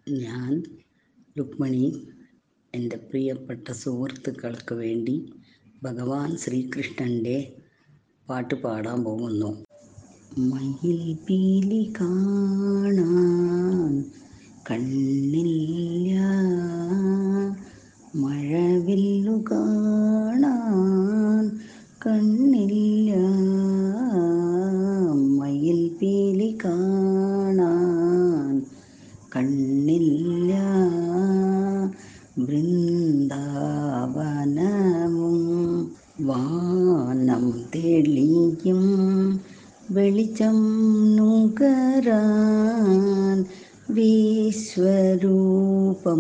ഞാൻ രുക്മിണി എൻ്റെ പ്രിയപ്പെട്ട സുഹൃത്തുക്കൾക്ക് വേണ്ടി ഭഗവാൻ ശ്രീകൃഷ്ണൻ്റെ പാട്ട് പാടാൻ പോകുന്നു മയിൽ പീലി കാണാൻ കണ്ണില്ല മഴവില്ലു കാണാൻ കണ്ണില്ല മയിൽ പീലി കാണാൻ കണ്ണില്ല വൃന്ദാവനവും വാനം തെളിയും വെളിച്ചം നുകരാൻ വിശ്വരൂപം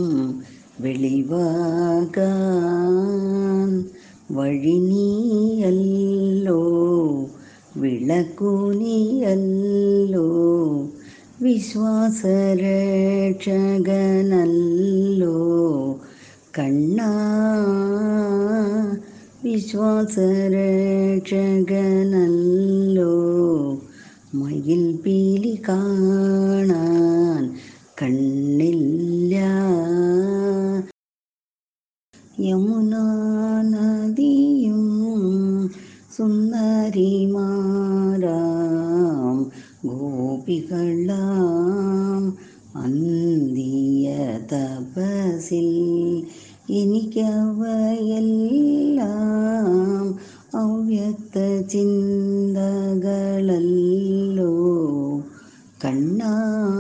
വെളിവാകാൻ വഴിനീയല്ലോ വിളക്കുനിയല്ലോ വിശ്വാസരക്ഷകനല്ലോ കണ്ണാ വിശ്വാസരക്ഷകനല്ലോ മയിൽ പീലി കാണാൻ കണ്ണില്ല യമുനാ നദിയും സുന്ദരിമാരാം ഗോപികളാം അന്തിയ തപസിൽ എനിക്കവയെല്ലാം അവ്യക്ത ചിന്തകളല്ലോ കണ്ണാ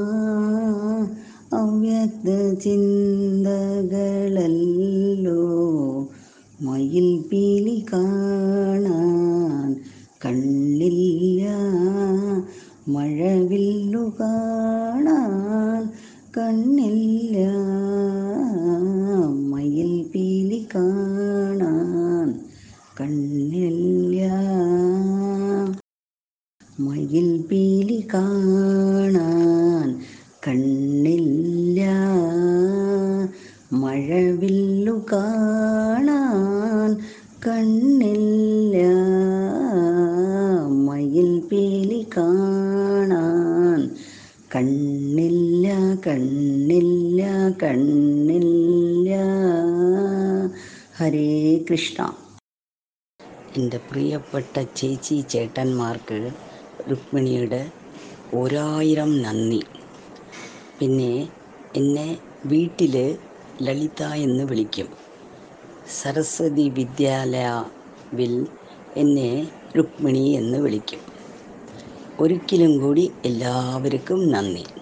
അവ്യക്ത ചിന്തകളല്ലോ മയിൽ പീലി കാണാൻ കണ്ണില്ല മഴവില്ലു കാണാൻ കണ്ണില്ല മയിൽ പീലി കാണാൻ കണ്ണില്ല മയിൽ പീലി കാണാൻ കണ്ണില്ല മഴവില്ലു കാണാൻ കണ്ണില്ല മയിൽ പീലി കാണാൻ കണ്ണില്ല കണ്ണില്ല കണ്ണില്ല ഹരേ കൃഷ്ണ എൻ്റെ പ്രിയപ്പെട്ട ചേച്ചി ചേട്ടന്മാർക്ക് രുക്മിണിയുടെ ഒരായിരം നന്ദി പിന്നെ എന്നെ വീട്ടിൽ ലളിത എന്ന് വിളിക്കും സരസ്വതി വിദ്യാലയവിൽ എന്നെ രുക്മിണി എന്ന് വിളിക്കും ഒരിക്കലും കൂടി എല്ലാവർക്കും നന്ദി